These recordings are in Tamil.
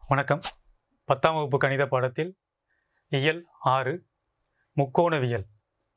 வணக்கம் பத்தாம் வகுப்பு கணித பாடத்தில் இயல் ஆறு முக்கோணவியல்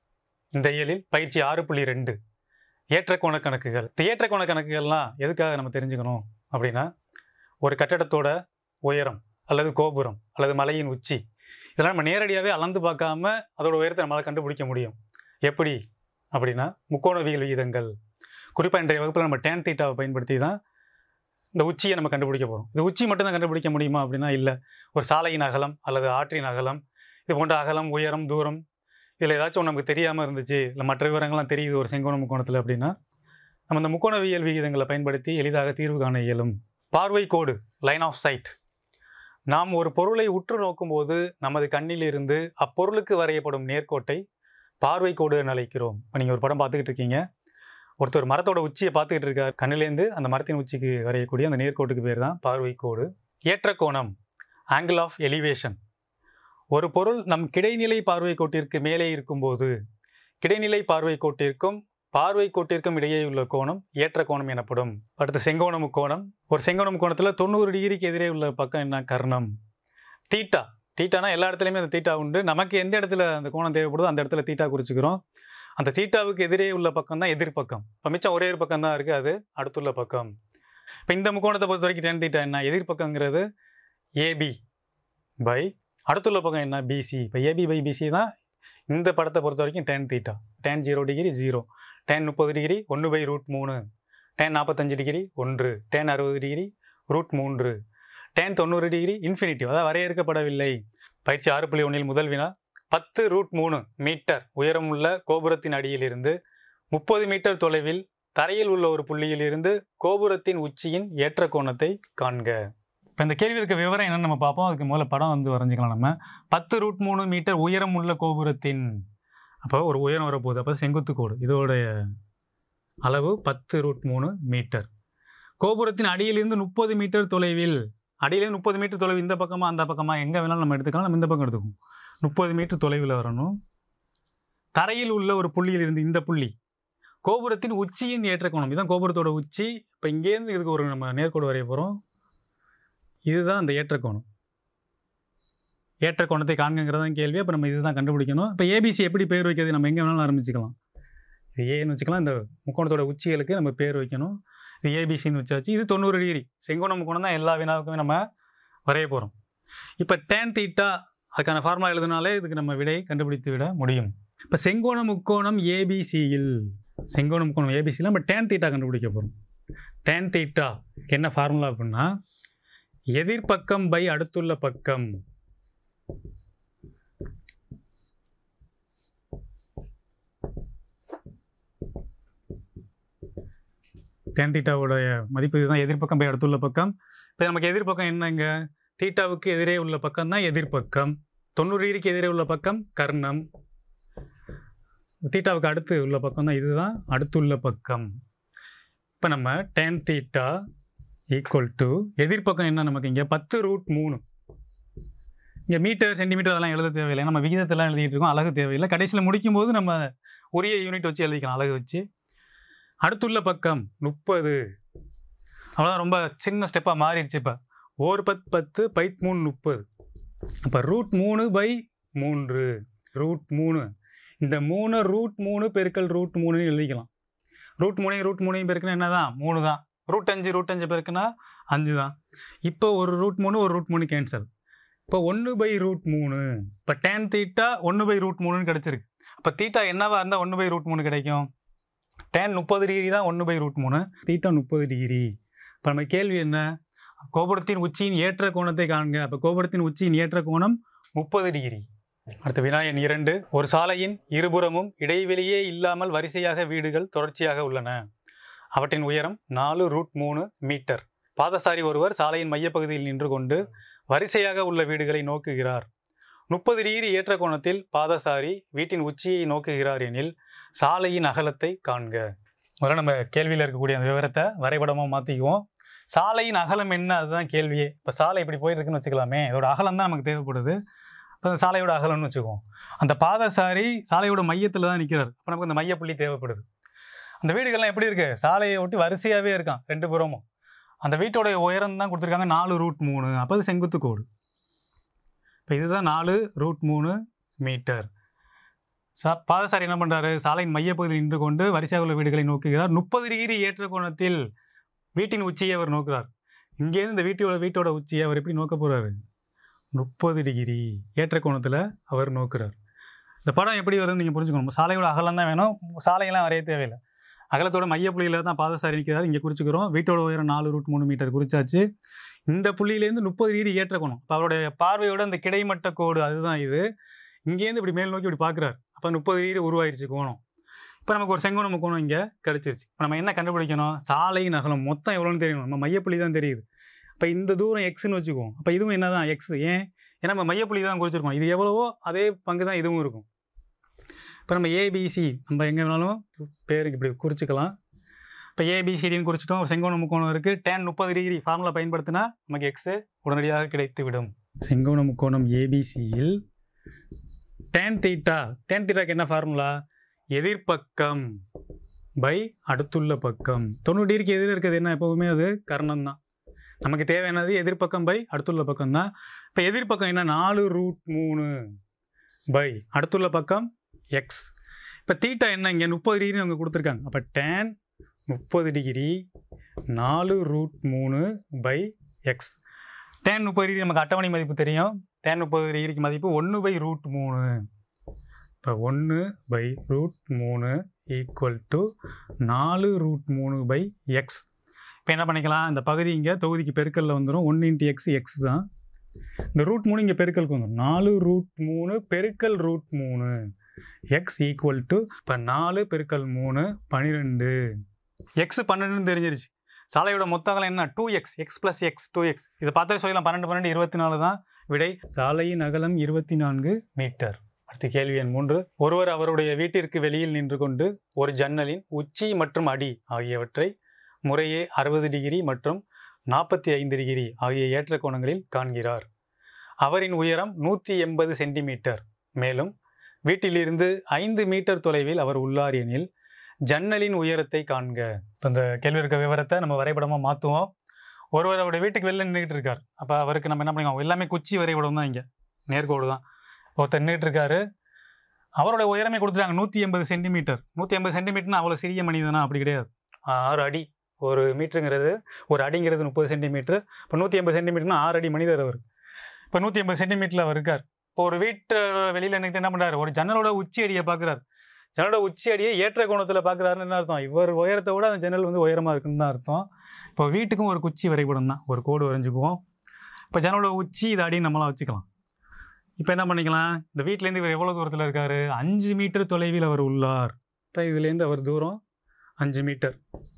இந்த இயலில் பயிற்சி ஆறு புள்ளி ரெண்டு ஏற்றக்கோண கணக்குகள் இந்த ஏற்றக்கோண கணக்குகள்லாம் எதுக்காக நம்ம தெரிஞ்சுக்கணும் அப்படின்னா ஒரு கட்டடத்தோட உயரம் அல்லது கோபுரம் அல்லது மலையின் உச்சி இதெல்லாம் நம்ம நேரடியாகவே அளந்து பார்க்காம அதோட உயரத்தை நம்மளால் கண்டுபிடிக்க முடியும் எப்படி அப்படின்னா முக்கோணவியல் விகிதங்கள் குறிப்பாக இன்றைய வகுப்பில் நம்ம டேன் தீட்டாவை பயன்படுத்தி தான் இந்த உச்சியை நம்ம கண்டுபிடிக்க போகிறோம் இது உச்சி மட்டும்தான் கண்டுபிடிக்க முடியுமா அப்படின்னா இல்லை ஒரு சாலையின் அகலம் அல்லது ஆற்றின் அகலம் இது போன்ற அகலம் உயரம் தூரம் இதில் ஏதாச்சும் ஒன்று நமக்கு தெரியாமல் இருந்துச்சு இல்லை மற்ற விவரங்கள்லாம் தெரியுது ஒரு செங்கோண முக்கோணத்தில் அப்படின்னா நம்ம இந்த முக்கோணவியல் விகிதங்களை பயன்படுத்தி எளிதாக தீர்வு காண இயலும் பார்வை கோடு லைன் ஆஃப் சைட் நாம் ஒரு பொருளை உற்று நோக்கும்போது நமது கண்ணிலிருந்து அப்பொருளுக்கு வரையப்படும் நேர்கோட்டை பார்வை கோடு என அழைக்கிறோம் இப்போ நீங்கள் ஒரு படம் பார்த்துக்கிட்டு இருக்கீங்க ஒருத்தர் மரத்தோட உச்சியை பார்த்துக்கிட்டு இருக்கார் கண்ணிலேருந்து அந்த மரத்தின் உச்சிக்கு வரையக்கூடிய அந்த நேர்கோட்டுக்கு பேர் தான் பார்வை கோடு ஏற்ற கோணம் ஆங்கிள் ஆஃப் எலிவேஷன் ஒரு பொருள் நம் கிடைநிலை பார்வை கோட்டிற்கு மேலே இருக்கும்போது கிடைநிலை பார்வை கோட்டிற்கும் பார்வை கோட்டிற்கும் இடையே உள்ள கோணம் ஏற்ற கோணம் எனப்படும் அடுத்து செங்கோண முக்கோணம் ஒரு செங்கோண முக்கோணத்தில் தொண்ணூறு டிகிரிக்கு எதிரே உள்ள பக்கம் என்ன கர்ணம் தீட்டா தீட்டானா எல்லா இடத்துலையுமே அந்த தீட்டா உண்டு நமக்கு எந்த இடத்துல அந்த கோணம் தேவைப்படுதோ அந்த இடத்துல தீட்டா குறிச்சுக்கிறோம் அந்த தீட்டாவுக்கு எதிரே உள்ள பக்கம் தான் எதிர்பக்கம் இப்போ மிச்சம் ஒரே ஒரு பக்கம் தான் இருக்குது அது அடுத்துள்ள பக்கம் இப்போ இந்த முக்கோணத்தை பொறுத்த வரைக்கும் டென் தீட்டா என்ன எதிர்பக்கங்கிறது ஏபி பை அடுத்துள்ள பக்கம் என்ன பிசி இப்போ ஏபி பை பிசி தான் இந்த படத்தை பொறுத்த வரைக்கும் tan theta tan zero degree zero tan முப்பது டிகிரி ஒன்று பை ரூட் மூணு டென் நாற்பத்தஞ்சு டிகிரி ஒன்று டென் அறுபது டிகிரி ரூட் மூன்று டென் தொண்ணூறு டிகிரி இன்ஃபினிட்டிவ் அதாவது வரையறுக்கப்படவில்லை பயிற்சி ஆறு புள்ளி ஒன்றில் முதல் வினா பத்து ரூட் மூணு மீட்டர் உயரமுள்ள கோபுரத்தின் அடியிலிருந்து முப்பது மீட்டர் தொலைவில் தரையில் உள்ள ஒரு புள்ளியில் இருந்து கோபுரத்தின் உச்சியின் ஏற்ற கோணத்தை காண்க இப்போ இந்த கேள்வி இருக்க விவரம் என்னன்னு நம்ம பார்ப்போம் அதுக்கு முதல்ல படம் வந்து வரைஞ்சிக்கலாம் நம்ம பத்து ரூட் மூணு மீட்டர் உயரம் உள்ள கோபுரத்தின் அப்போ ஒரு உயரம் வரப்போகுது அப்போ செங்குத்து கோடு இதோடைய அளவு பத்து ரூட் மூணு மீட்டர் கோபுரத்தின் அடியிலிருந்து முப்பது மீட்டர் தொலைவில் அடியிலேருந்து முப்பது மீட்டர் தொலைவு இந்த பக்கமாக அந்த பக்கமாக எங்கே வேணாலும் நம்ம எடுத்துக்கலாம் நம்ம இந்த பக்கம் எடுத்துக்குவோம் முப்பது மீட்டர் தொலைவில் வரணும் தரையில் உள்ள ஒரு புள்ளியில் இருந்து இந்த புள்ளி கோபுரத்தின் உச்சியின் ஏற்ற கோணம் இதுதான் கோபுரத்தோட உச்சி இப்போ இங்கேருந்து இதுக்கு ஒரு நம்ம நேர்கோடு வரைய போகிறோம் இதுதான் அந்த ஏற்ற கோணம் ஏற்ற கோணத்தை காண்கிறதா கேள்வி அப்போ நம்ம இதுதான் கண்டுபிடிக்கணும் இப்போ ஏபிசி எப்படி பேர் வைக்கிறது நம்ம எங்கே வேணாலும் ஆரம்பிச்சுக்கலாம் இது ஏன்னு வச்சுக்கலாம் இந்த முக்கோணத்தோட உச்சிகளுக்கு நம்ம பேர் வைக்கணும் இது ஏபிசின்னு வச்சாச்சு இது தொண்ணூறு டிகிரி செங்கோண முக்கோணம் தான் எல்லா வினாவுக்குமே நம்ம வரைய போகிறோம் இப்போ டேன் தீட்டா அதுக்கான ஃபார்முலா எழுதினாலே இதுக்கு நம்ம விடை கண்டுபிடித்து விட முடியும் இப்போ செங்கோண முக்கோணம் ஏபிசியில் செங்கோண முக்கோணம் ஏபிசியில் நம்ம டேன் தீட்டா கண்டுபிடிக்க போகிறோம் டேன் தீட்டா என்ன ஃபார்முலா அப்படின்னா எதிர்பக்கம் பை அடுத்துள்ள பக்கம் டேன் தீட்டாவோடைய மதிப்பு இதுதான் எதிர்பக்கம் பை அடுத்துள்ள பக்கம் இப்போ நமக்கு எதிர்பக்கம் என்னங்க தீட்டாவுக்கு எதிரே உள்ள பக்கம் தான் எதிர்பக்கம் தொண்ணூறு டிகிரிக்கு எதிரே உள்ள பக்கம் கர்ணம் தீட்டாவுக்கு அடுத்து உள்ள பக்கம் தான் இதுதான் அடுத்துள்ள பக்கம் இப்போ நம்ம டேன் தீட்டா ஈக்குவல் டு எதிர்பக்கம் என்ன நமக்கு இங்கே பத்து ரூட் மூணு இங்கே மீட்டர் சென்டிமீட்டர் அதெல்லாம் எழுத தேவையில்லை நம்ம விகிதத்தெல்லாம் எழுதிட்டு இருக்கோம் அழகு தேவையில்லை கடைசியில் முடிக்கும்போது நம்ம உரிய யூனிட் வச்சு எழுதிக்கலாம் அழகு வச்சு அடுத்துள்ள பக்கம் முப்பது அவ்வளோதான் ரொம்ப சின்ன ஸ்டெப்பாக மாறிடுச்சு இப்போ ஓர் பத் பத்து பைத் மூணு முப்பது அப்போ ரூட் மூணு பை மூன்று ரூட் மூணு இந்த மூணு ரூட் மூணு பெருக்கல் ரூட் மூணுன்னு எழுதிக்கலாம் ரூட் மூணையும் ரூட் மூணையும் பெருக்குன்னா என்ன தான் மூணு தான் ரூட் அஞ்சு ரூட் அஞ்சு பெருக்குன்னா அஞ்சு தான் இப்போ ஒரு ரூட் மூணு ஒரு ரூட் மூணு கேன்சல் இப்போ ஒன்று பை ரூட் மூணு இப்போ டேன் தீட்டா ஒன்று பை ரூட் மூணுன்னு கிடச்சிருக்கு அப்போ தீட்டா என்னவா இருந்தால் ஒன்று பை ரூட் மூணு கிடைக்கும் டேன் முப்பது டிகிரி தான் ஒன்று பை ரூட் மூணு தீட்டா முப்பது டிகிரி இப்போ நம்ம கேள்வி என்ன கோபுரத்தின் உச்சியின் ஏற்ற கோணத்தை காண்க அப்போ கோபுரத்தின் உச்சியின் ஏற்ற கோணம் முப்பது டிகிரி அடுத்த வினா எண் இரண்டு ஒரு சாலையின் இருபுறமும் இடைவெளியே இல்லாமல் வரிசையாக வீடுகள் தொடர்ச்சியாக உள்ளன அவற்றின் உயரம் நாலு ரூட் மூணு மீட்டர் பாதசாரி ஒருவர் சாலையின் மையப்பகுதியில் நின்று கொண்டு வரிசையாக உள்ள வீடுகளை நோக்குகிறார் முப்பது டிகிரி ஏற்ற கோணத்தில் பாதசாரி வீட்டின் உச்சியை நோக்குகிறார் எனில் சாலையின் அகலத்தை காண்க முதல்ல நம்ம கேள்வியில் இருக்கக்கூடிய அந்த விவரத்தை வரைபடமாக மாற்றிக்குவோம் சாலையின் அகலம் என்ன அதுதான் கேள்வியே இப்போ சாலை இப்படி போயிருக்குன்னு வச்சுக்கலாமே இதோட அகலம் தான் நமக்கு தேவைப்படுது இப்போ அந்த சாலையோட அகலம்னு வச்சுக்குவோம் அந்த பாதசாரி சாலையோட மையத்தில் தான் நிற்கிறார் அப்போ நமக்கு அந்த மையப்புள்ளி தேவைப்படுது அந்த வீடுகள்லாம் எப்படி இருக்கு சாலையை ஒட்டி வரிசையாகவே இருக்கான் ரெண்டு புறமும் அந்த வீட்டோட உயரம் தான் கொடுத்துருக்காங்க நாலு ரூட் மூணு அப்போ அது செங்குத்து கோடு இப்போ இதுதான் நாலு ரூட் மூணு மீட்டர் சா பாதசாரி என்ன பண்ணுறாரு சாலையின் மையப்பகுதியில் நின்று கொண்டு வரிசையாக உள்ள வீடுகளை நோக்குகிறார் முப்பது டிகிரி ஏற்ற கோணத்தில் வீட்டின் உச்சியை அவர் நோக்குறார் இங்கேருந்து இந்த வீட்டோட வீட்டோட உச்சியை அவர் எப்படி நோக்க போகிறாரு முப்பது டிகிரி ஏற்ற கோணத்தில் அவர் நோக்குறார் இந்த படம் எப்படி வருதுன்னு நீங்கள் புரிஞ்சுக்கணும் சாலையோட அகலம் தான் வேணும் சாலையெல்லாம் வரைய தேவையில்லை அகலத்தோட மையப்புள்ளியில் தான் பாதசாரி நிற்கிறார் இங்கே குறிச்சுக்கிறோம் வீட்டோட உயரம் நாலு ரூட் மூணு மீட்டர் குறிச்சாச்சு இந்த புள்ளியிலேருந்து முப்பது டிகிரி ஏற்ற கோணம் இப்போ அவருடைய பார்வையோட இந்த கிடைமட்ட கோடு அதுதான் இது இங்கேருந்து இப்படி மேல் நோக்கி இப்படி பார்க்குறாரு அப்போ முப்பது டிகிரி உருவாயிருச்சு கோணம் இப்போ நமக்கு ஒரு செங்கோண முக்கோணம் இங்கே கிடச்சிருச்சு இப்போ நம்ம என்ன கண்டுபிடிக்கணும் சாலையின் அகலம் மொத்தம் எவ்வளோன்னு தெரியணும் நம்ம மையப்புள்ளி தான் தெரியுது இப்போ இந்த தூரம் எக்ஸ்னு வச்சுக்குவோம் அப்போ இதுவும் என்ன தான் எக்ஸ் ஏன் ஏன்னா நம்ம மையப்புள்ளி தான் குறிச்சிருக்கோம் இது எவ்வளவோ அதே பங்கு தான் இதுவும் இருக்கும் இப்போ நம்ம ஏபிசி நம்ம எங்கே வேணாலும் பேருக்கு இப்படி குறிச்சிக்கலாம் இப்போ ஏபிசிடின்னு குறிச்சிட்டோம் ஒரு செங்கோண முக்கோணம் இருக்குது டேன் முப்பது டிகிரி ஃபார்முலா பயன்படுத்தினா நமக்கு எக்ஸு உடனடியாக கிடைத்து விடும் செங்கோண முக்கோணம் ஏபிசியில் டேன் தீட்டா டேன் தீட்டாக்கு என்ன ஃபார்முலா எதிர்பக்கம் பை அடுத்துள்ள பக்கம் தொண்ணூறு டிகிரிக்கு எதிர் இருக்கிறது என்ன எப்போவுமே அது கர்ணம் தான் நமக்கு தேவையானது எதிர்பக்கம் பை அடுத்துள்ள பக்கம் தான் இப்போ எதிர்பக்கம் என்ன நாலு ரூட் மூணு பை அடுத்துள்ள பக்கம் எக்ஸ் இப்போ தீட்டா என்ன இங்கே முப்பது டிகிரி அவங்க கொடுத்துருக்காங்க அப்போ டேன் முப்பது டிகிரி நாலு ரூட் மூணு பை எக்ஸ் டேன் முப்பது டிகிரி நமக்கு அட்டவணை மதிப்பு தெரியும் டேன் முப்பது டிகிரிக்கு மதிப்பு ஒன்று பை ரூட் மூணு இப்போ ஒன்று பை ரூட் மூணு ஈக்குவல் டு நாலு ரூட் மூணு பை எக்ஸ் இப்போ என்ன பண்ணிக்கலாம் இந்த பகுதி இங்கே தொகுதிக்கு பெருக்கல்ல வந்துடும் ஒன்று இன்ட்டு எக்ஸ் எக்ஸ் தான் இந்த ரூட் மூணு இங்கே பெருக்கலுக்கு வந்துடும் நாலு ரூட் மூணு பெருக்கல் ரூட் மூணு எக்ஸ் ஈக்குவல் டு இப்போ நாலு பெருக்கல் மூணு பன்னிரெண்டு எக்ஸ் பன்னெண்டுன்னு தெரிஞ்சிருச்சு சாலையோட மொத்த அகலம் என்ன two X X plus X two X இதை பார்த்தாலே சொல்லலாம் பன்னெண்டு பன்னெண்டு இருபத்தி நாலு தான் விடை சாலையின் அகலம் இருபத்தி நான்கு மீட்டர் அடுத்த கேள்வி எண் மூன்று ஒருவர் அவருடைய வீட்டிற்கு வெளியில் நின்று கொண்டு ஒரு ஜன்னலின் உச்சி மற்றும் அடி ஆகியவற்றை முறையே அறுபது டிகிரி மற்றும் நாற்பத்தி ஐந்து டிகிரி ஆகிய ஏற்ற கோணங்களில் காண்கிறார் அவரின் உயரம் நூற்றி எண்பது சென்டிமீட்டர் மேலும் வீட்டிலிருந்து ஐந்து மீட்டர் தொலைவில் அவர் உள்ளார் எனில் ஜன்னலின் உயரத்தை காண்க இப்போ இந்த கேள்வி இருக்க விவரத்தை நம்ம வரைபடமாக மாற்றுவோம் ஒருவர் அவருடைய வீட்டுக்கு வெளில நின்றுட்டு இருக்கார் அப்போ அவருக்கு நம்ம என்ன பண்ணிக்கலாம் எல்லாமே குச்சி வரைபடம் தான் இங்கே நேர்கோடு தான் ஒருத்தர் நின்றுட்டு இருக்காரு அவரோட உயரமே கொடுத்துட்டாங்க நூற்றி எண்பது சென்டிமீட்டர் நூற்றி எண்பது சென்டிமீட்டர்னா அவ்வளோ சிறிய மனிதனா அப்படி கிடையாது ஆறு அடி ஒரு மீட்டருங்கிறது ஒரு அடிங்கிறது முப்பது சென்டிமீட்டர் இப்போ நூற்றி எண்பது சென்டிமீட்டர்னா ஆறு அடி மனிதர் அவர் இப்போ நூற்றி எண்பது சென்டிமீட்டரில் அவர் இருக்கார் இப்போ ஒரு வீட்டு வெளியில் நின்றுட்டு என்ன பண்ணுறாரு ஒரு ஜன்னலோட உச்சி அடியை பார்க்குறாரு ஜன்னலோட உச்சி அடியை ஏற்ற கோணத்தில் பார்க்குறாருன்னு என்ன அர்த்தம் இவர் உயரத்தை விட அந்த ஜன்னல் வந்து உயரமாக இருக்குன்னு தான் அர்த்தம் இப்போ வீட்டுக்கும் ஒரு குச்சி வரைபடம் தான் ஒரு கோடு வரைஞ்சுக்குவோம் இப்போ ஜன்னலோட உச்சி இது அடின்னு நம்மளாம் வச்சுக்கலாம் இப்போ என்ன பண்ணிக்கலாம் இந்த வீட்டிலேருந்து இவர் எவ்வளோ தூரத்தில் இருக்கார் அஞ்சு மீட்டர் தொலைவில் அவர் உள்ளார் இப்போ இதுலேருந்து அவர் தூரம் அஞ்சு மீட்டர்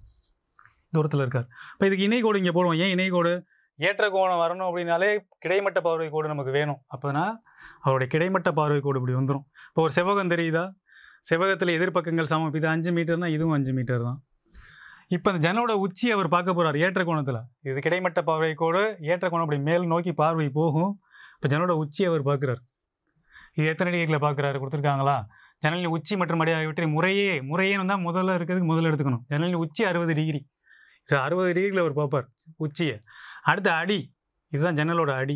தூரத்தில் இருக்கார் இப்போ இதுக்கு இணைகோடு இங்கே போடுவோம் ஏன் இணைகோடு ஏற்ற கோணம் வரணும் அப்படின்னாலே கிடைமட்ட பார்வை கோடு நமக்கு வேணும் அப்போனா அவருடைய கிடைமட்ட பார்வை கோடு இப்படி வந்துடும் இப்போ ஒரு செவ்வகம் தெரியுதா செவ்வகத்தில் எதிர்ப்பக்கங்கள் சமம் இது அஞ்சு மீட்டர்னா இதுவும் அஞ்சு மீட்டர் தான் இப்போ இந்த ஜன்னலோட உச்சி அவர் பார்க்க போகிறார் ஏற்ற கோணத்தில் இது கிடைமட்ட பார்வை கோடு ஏற்ற கோணம் அப்படி மேல் நோக்கி பார்வை போகும் இப்போ ஜன்னலோட உச்சி அவர் பார்க்குறார் இது எத்தனை டிகிரியில் பார்க்குறாரு கொடுத்துருக்காங்களா ஜன்னலின் உச்சி மற்றும் அடி ஆகியவற்றை முறையே முறையே வந்தால் முதல்ல இருக்கிறதுக்கு முதல்ல எடுத்துக்கணும் ஜன்னலின் உச்சி அறுபது டிகிரி ஸோ அறுபது டிகிரியில் அவர் பார்ப்பார் உச்சியை அடுத்த அடி இதுதான் ஜன்னலோட அடி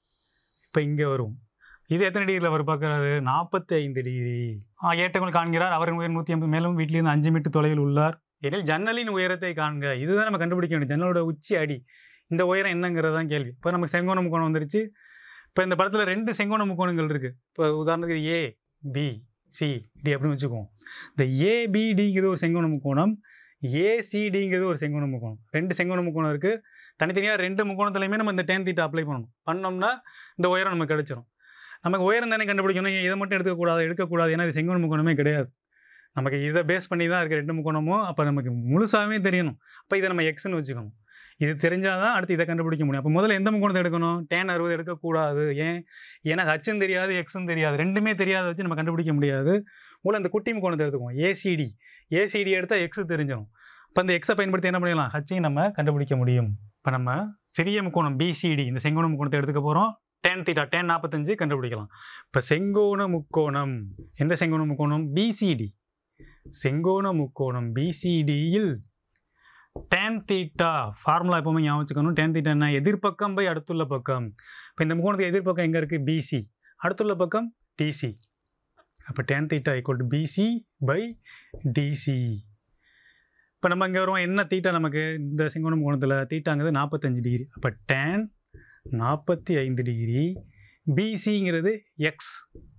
இப்போ இங்கே வரும் இது எத்தனை டிகிரியில் அவர் பார்க்குறாரு நாற்பத்தி ஐந்து டிகிரி ஆ ஏற்றங்கள் காண்கிறார் அவரின் உயரம் நூற்றி ஐம்பது மேலும் வீட்டிலிருந்து அஞ்சு மீட்டர் தொலைவில் உள்ளார் எனில் ஜன்னலின் உயரத்தை காண்க இதுதான் நம்ம கண்டுபிடிக்க வேண்டியது ஜன்னலோட உச்சி அடி இந்த உயரம் என்னங்கிறது தான் கேள்வி இப்போ நமக்கு செங்கோண முக்கோணம் வந்துருச்சு இப்போ இந்த படத்தில் ரெண்டு செங்கோண முக்கோணங்கள் இருக்குது இப்போ உதாரணத்துக்கு ஏ பி சி டி அப்படின்னு வச்சுக்குவோம் இந்த ஏபிடிங்கிறது ஒரு செங்கோண முக்கோணம் ஏசிடிங்கிறது ஒரு செங்கோண முக்கோணம் ரெண்டு செங்கோண முக்கோணம் இருக்குது தனித்தனியாக ரெண்டு முக்கோணத்துலையுமே நம்ம இந்த டேன் தீட்டா அப்ளை பண்ணணும் பண்ணோம்னா இந்த உயரம் நமக்கு கிடைச்சிரும் நமக்கு உயரம் தானே கண்டுபிடிக்கணும் இதை மட்டும் எடுக்கக்கூடாது எடுக்கக்கூடாது ஏன்னா இது செங்கோண முக்கோணமே கிடையாது நமக்கு இதை பேஸ் பண்ணி தான் இருக்குது ரெண்டு முக்கோணமும் அப்போ நமக்கு முழுசாகவே தெரியணும் அப்போ இதை நம்ம எக்ஸ்னு வச்சுக்கணும் இது தெரிஞ்சால் தான் அடுத்து இதை கண்டுபிடிக்க முடியும் அப்போ முதல்ல எந்த முக்கோணத்தை எடுக்கணும் டேன் அறுபது எடுக்கக்கூடாது ஏன் ஏன்னா ஹச்சும் தெரியாது எக்ஸும் தெரியாது ரெண்டுமே தெரியாத வச்சு நம்ம கண்டுபிடிக்க முடியாது மூலம் இந்த குட்டி முக்கோணத்தை எடுத்துக்குவோம் ஏசிடி ஏசிடி எடுத்தால் எக்ஸ் தெரிஞ்சிடும் இப்போ இந்த எக்ஸை பயன்படுத்தி என்ன பண்ணிடலாம் ஹச்சையும் நம்ம கண்டுபிடிக்க முடியும் இப்போ நம்ம சிறிய முக்கோணம் பிசிடி இந்த செங்கோண முக்கோணத்தை எடுத்துக்க போகிறோம் டென் தீட்டா டென் நாற்பத்தஞ்சு கண்டுபிடிக்கலாம் இப்போ செங்கோண முக்கோணம் எந்த செங்கோண முக்கோணம் பிசிடி செங்கோண முக்கோணம் பிசிடியில் டேன் தீட்டா ஃபார்முலா எப்பவுமே ஞாபகம் வச்சுக்கணும் டேன் தீட்டா என்ன எதிர்ப்பக்கம் பை அடுத்துள்ள பக்கம் இப்போ இந்த முக்கோணத்துக்கு எதிர்ப்பக்கம் எங்கே இருக்குது பிசி அடுத்துள்ள பக்கம் டிசி அப்போ tan theta equal to BC by DC இப்போ நம்ம இங்கே வருவோம் என்ன தீட்டா நமக்கு இந்த செங்கோணம் கோணத்தில் தீட்டாங்கிறது நாற்பத்தஞ்சு டிகிரி அப்போ டேன் நாற்பத்தி ஐந்து டிகிரி பிசிங்கிறது எக்ஸ்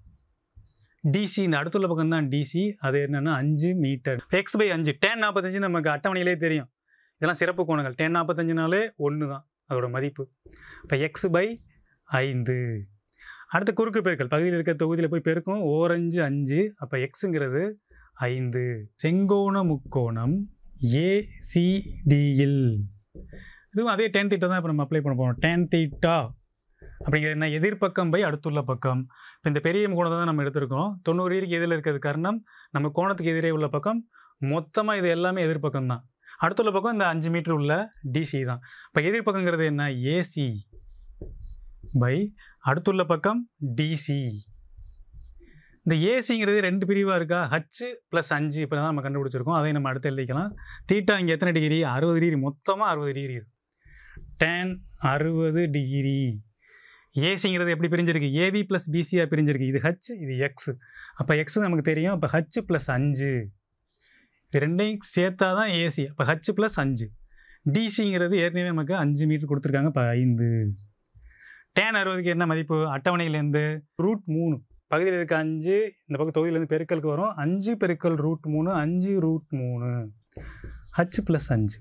டிசி இந்த அடுத்துள்ள பக்கம் தான் டிசி அது என்னென்னா அஞ்சு மீட்டர் எக்ஸ் பை அஞ்சு டேன் நாற்பத்தஞ்சு நமக்கு அட்டவணையிலே தெரியும் இதெல்லாம் சிறப்பு கோணங்கள் டேன் நாற்பத்தஞ்சுனாலே ஒன்று தான் அதோட மதிப்பு இப்போ எக்ஸ் பை ஐந்து அடுத்து குறுக்கு பெருக்கல் பகுதியில் இருக்க தொகுதியில் போய் பெருக்கும் ஓரஞ்சு அஞ்சு அப்போ எக்ஸுங்கிறது ஐந்து செங்கோண முக்கோணம் ஏசிடியில் இதுவும் அதே டேன் தீட்டா தான் இப்போ நம்ம அப்ளை பண்ண போகிறோம் டேன் தீட்டா அப்படிங்கிறது என்ன எதிர்ப்பக்கம் பை அடுத்துள்ள பக்கம் இப்போ இந்த பெரிய கோணத்தை தான் நம்ம எடுத்திருக்கோம் தொண்ணூறு டிகிரிக்கு எதிரில் இருக்கிறது காரணம் நம்ம கோணத்துக்கு எதிரே உள்ள பக்கம் மொத்தமாக இது எல்லாமே எதிர்ப்பக்கம் தான் அடுத்துள்ள பக்கம் இந்த அஞ்சு மீட்டர் உள்ள டிசி தான் இப்போ எதிர்ப்பக்கங்கிறது என்ன ஏசி பை அடுத்துள்ள பக்கம் டிசி இந்த ஏசிங்கிறது ரெண்டு பிரிவாக இருக்கா ஹச் ப்ளஸ் அஞ்சு இப்போ தான் நம்ம கண்டுபிடிச்சிருக்கோம் அதை நம்ம அடுத்து எழுதிக்கலாம் தீட்டா இங்கே எத்தனை டிகிரி அறுபது டிகிரி மொத்தமாக அறுபது டிகிரி டேன் அறுபது டிகிரி ஏசிங்கிறது எப்படி பிரிஞ்சிருக்கு ஏவி ப்ளஸ் பிசியாக பிரிஞ்சிருக்கு இது ஹச் இது எக்ஸ் அப்போ எக்ஸ் நமக்கு தெரியும் அப்போ ஹச் ப்ளஸ் அஞ்சு இது ரெண்டையும் சேர்த்தா தான் ஏசி அப்போ ஹச் ப்ளஸ் அஞ்சு டிசிங்கிறது ஏற்கனவே நமக்கு அஞ்சு மீட்டர் கொடுத்துருக்காங்க இப்போ ஐந்து டேன் அறுபதுக்கு என்ன மதிப்பு அட்டவணையிலேருந்து ரூட் மூணு பகுதியில் இருக்க அஞ்சு இந்த பக்கம் தொகுதியிலேருந்து பெருக்கலுக்கு வரும் அஞ்சு பெருக்கல் ரூட் மூணு அஞ்சு ரூட் மூணு ஹச் ப்ளஸ் அஞ்சு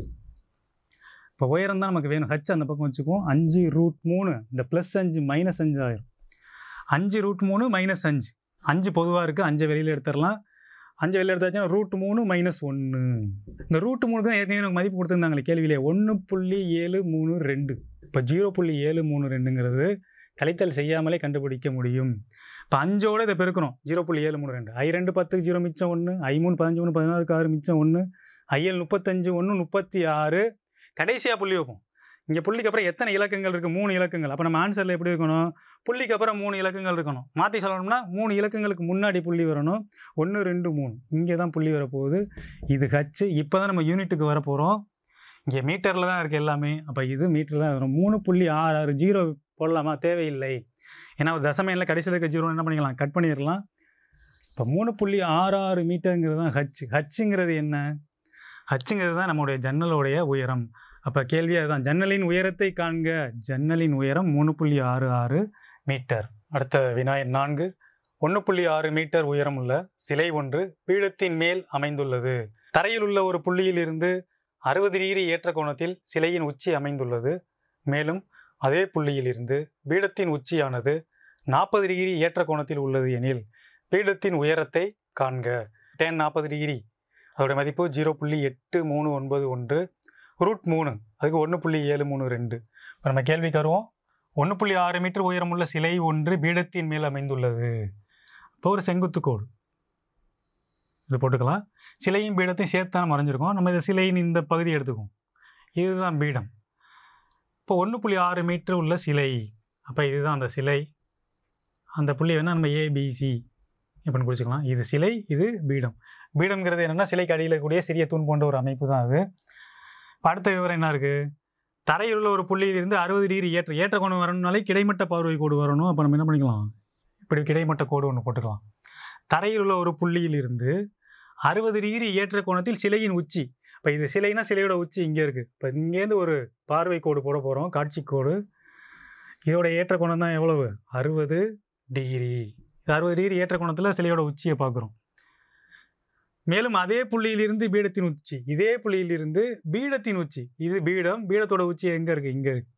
இப்போ உயரம் தான் நமக்கு வேணும் ஹச் அந்த பக்கம் வச்சுக்குவோம் அஞ்சு ரூட் மூணு இந்த ப்ளஸ் அஞ்சு மைனஸ் அஞ்சு ஆயிரும் அஞ்சு ரூட் மூணு மைனஸ் அஞ்சு அஞ்சு பொதுவாக இருக்குது அஞ்சு வெளியில் எடுத்துடலாம் அஞ்சு வெளியில் எடுத்தாச்சுன்னா ரூட் மூணு மைனஸ் ஒன்று இந்த ரூட் மூணுக்கு தான் ஏற்கனவே எனக்கு மதிப்பு கொடுத்துருந்தாங்களே கேள்வியிலே ஒன்று புள்ளி ஏழு மூணு ரெண்டு இப்போ ஜீரோ புள்ளி ஏழு மூணு ரெண்டுங்கிறது கழித்தல் செய்யாமலே கண்டுபிடிக்க முடியும் இப்போ அஞ்சோட இதை பெருக்கணும் ஜீரோ புள்ளி ஏழு மூணு ரெண்டு ஐ ரெண்டு பத்துக்கு ஜீரோ மிச்சம் ஒன்று ஐ மூணு பதினஞ்சு ஒன்று பதினாறுக்கு ஆறு மிச்சம் ஒன்று ஐஎல் முப்பத்தஞ்சு ஒன்று முப்பத்தி ஆறு கடைசியாக புள்ளி வைப்போம் இங்கே புள்ளிக்கு அப்புறம் எத்தனை இலக்கங்கள் இருக்குது மூணு இலக்கங்கள் அப்போ நம்ம ஆன்சரில் எப்படி இருக்கணும் புள்ளிக்கு அப்புறம் மூணு இலக்கங்கள் இருக்கணும் மாற்றி சொல்லணும்னா மூணு இலக்கங்களுக்கு முன்னாடி புள்ளி வரணும் ஒன்று ரெண்டு மூணு இங்கே தான் புள்ளி வரப்போகுது இது ஹச்சு இப்போ தான் நம்ம யூனிட்டுக்கு வர போகிறோம் இங்கே மீட்டரில் தான் இருக்குது எல்லாமே அப்போ இது மீட்டர் தான் வரும் மூணு புள்ளி ஆறு ஆறு ஜீரோ போடலாமா தேவையில்லை ஏன்னா ஒரு தசமையில் கடைசியில் இருக்க ஜீரோ என்ன பண்ணிக்கலாம் கட் பண்ணிடலாம் இப்போ மூணு புள்ளி ஆறு ஆறு மீட்டருங்கிறது தான் ஹச்சு ஹச்சுங்கிறது என்ன ஹச்சுங்கிறது தான் நம்முடைய ஜன்னலுடைய உயரம் அப்போ கேள்வி அதுதான் ஜன்னலின் உயரத்தை காண்க ஜன்னலின் உயரம் மூணு புள்ளி ஆறு ஆறு மீட்டர் அடுத்த வினாய் நான்கு ஒன்று புள்ளி ஆறு மீட்டர் உயரமுள்ள சிலை ஒன்று பீடத்தின் மேல் அமைந்துள்ளது தரையில் உள்ள ஒரு புள்ளியிலிருந்து அறுபது டிகிரி ஏற்ற கோணத்தில் சிலையின் உச்சி அமைந்துள்ளது மேலும் அதே புள்ளியிலிருந்து பீடத்தின் உச்சியானது நாற்பது டிகிரி ஏற்ற கோணத்தில் உள்ளது எனில் பீடத்தின் உயரத்தை காண்க டேன் நாற்பது டிகிரி அதோட மதிப்பு ஜீரோ புள்ளி எட்டு மூணு ஒன்பது ஒன்று ரூட் மூணு அதுக்கு ஒன்று புள்ளி ஏழு மூணு ரெண்டு இப்போ நம்ம கேள்விக்கு வருவோம் ஒன்று புள்ளி ஆறு மீட்டர் உயரமுள்ள சிலை ஒன்று பீடத்தின் மேல் அமைந்துள்ளது இப்போ ஒரு செங்குத்து கோடு இது போட்டுக்கலாம் சிலையும் பீடத்தையும் சேர்த்து தான் மறைஞ்சிருக்கோம் நம்ம இந்த சிலையின் இந்த பகுதி எடுத்துக்குவோம் இதுதான் பீடம் இப்போ ஒன்று புள்ளி ஆறு மீட்டர் உள்ள சிலை அப்போ இதுதான் அந்த சிலை அந்த புள்ளி வேணால் நம்ம ஏபிசி இப்படின்னு குறிச்சிக்கலாம் இது சிலை இது பீடம் பீடம்ங்கிறது என்னென்னா சிலைக்கு அடியில் இருக்கக்கூடிய சிறிய தூண் போன்ற ஒரு அமைப்பு தான் அது இப்போ அடுத்த விவரம் என்ன இருக்குது தரையில் உள்ள ஒரு புள்ளியிலிருந்து அறுபது டிகிரி ஏற்ற ஏற்ற கோணம் வரணும்னாலே கிடைமட்ட பார்வை கோடு வரணும் அப்போ நம்ம என்ன பண்ணிக்கலாம் இப்படி கிடைமட்ட கோடு ஒன்று போட்டுக்கலாம் தரையில் உள்ள ஒரு புள்ளியிலிருந்து அறுபது டிகிரி ஏற்ற கோணத்தில் சிலையின் உச்சி இப்போ இது சிலைனா சிலையோட உச்சி இங்கே இருக்குது இப்போ இங்கேருந்து ஒரு பார்வை கோடு போட போகிறோம் காட்சி கோடு இதோட ஏற்ற கோணம் தான் எவ்வளவு அறுபது டிகிரி இது அறுபது டிகிரி ஏற்ற கோணத்தில் சிலையோட உச்சியை பார்க்குறோம் மேலும் அதே புள்ளியிலிருந்து பீடத்தின் உச்சி இதே புள்ளியிலிருந்து பீடத்தின் உச்சி இது பீடம் பீடத்தோட உச்சி எங்கே இருக்குது இங்கே இருக்கு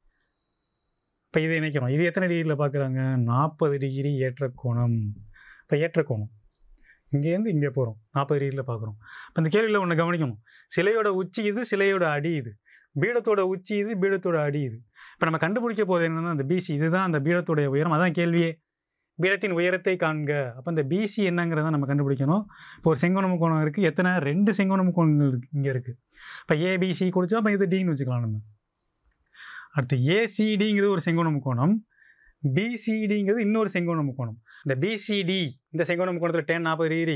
இப்போ இதை இணைக்கிறோம் இது எத்தனை டிகிரியில் பார்க்குறாங்க நாற்பது டிகிரி ஏற்ற கோணம் இப்போ ஏற்ற கோணம் இங்கேருந்து இங்கே போகிறோம் நாற்பது டிகிரியில் பார்க்குறோம் இப்போ இந்த கேள்வியில் ஒன்று கவனிக்கணும் சிலையோட உச்சி இது சிலையோட அடி இது பீடத்தோட உச்சி இது பீடத்தோட அடி இது இப்போ நம்ம கண்டுபிடிக்க போகிறது என்னென்னா அந்த பிசி இதுதான் அந்த பீடத்தோடைய உயரம் அதான் கேள்வியே பீடத்தின் உயரத்தை காண்க அப்போ இந்த பிசி என்னங்கிறத நம்ம கண்டுபிடிக்கணும் இப்போ ஒரு செங்கோணம் கோணம் இருக்குது எத்தனை ரெண்டு செங்கோணம் கோணங்கள் இங்கே இருக்குது இப்போ ஏபிசி கொடுத்தா அப்போ இது டின்னு வச்சுக்கலாம் நம்ம அடுத்து ஏசிடிங்கிறது ஒரு செங்கோணம் கோணம் பிசிடிங்கிறது இன்னொரு செங்கோணம் கோணம் இந்த பிசிடி இந்த செங்கோணம் கோணத்தில் டென் நாற்பது டிகிரி